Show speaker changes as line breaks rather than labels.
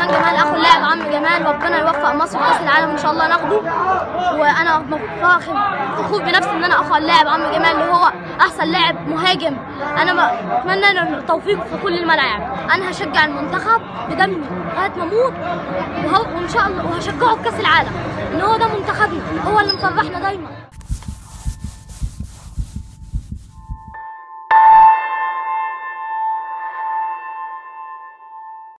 جمال اخو اللاعب عمرو جمال ربنا يوفق مصر في كاس العالم ان شاء الله ناخده وانا فاخر فخور بنفسي ان انا اخو اللاعب عمرو جمال اللي هو احسن لاعب مهاجم انا ب- اتمنى له التوفيق في كل الملاعب انا هشجع المنتخب بدمي لغايه ما اموت وهو- وان شاء الله وهشجعه في كاس العالم ان هو ده منتخبنا هو اللي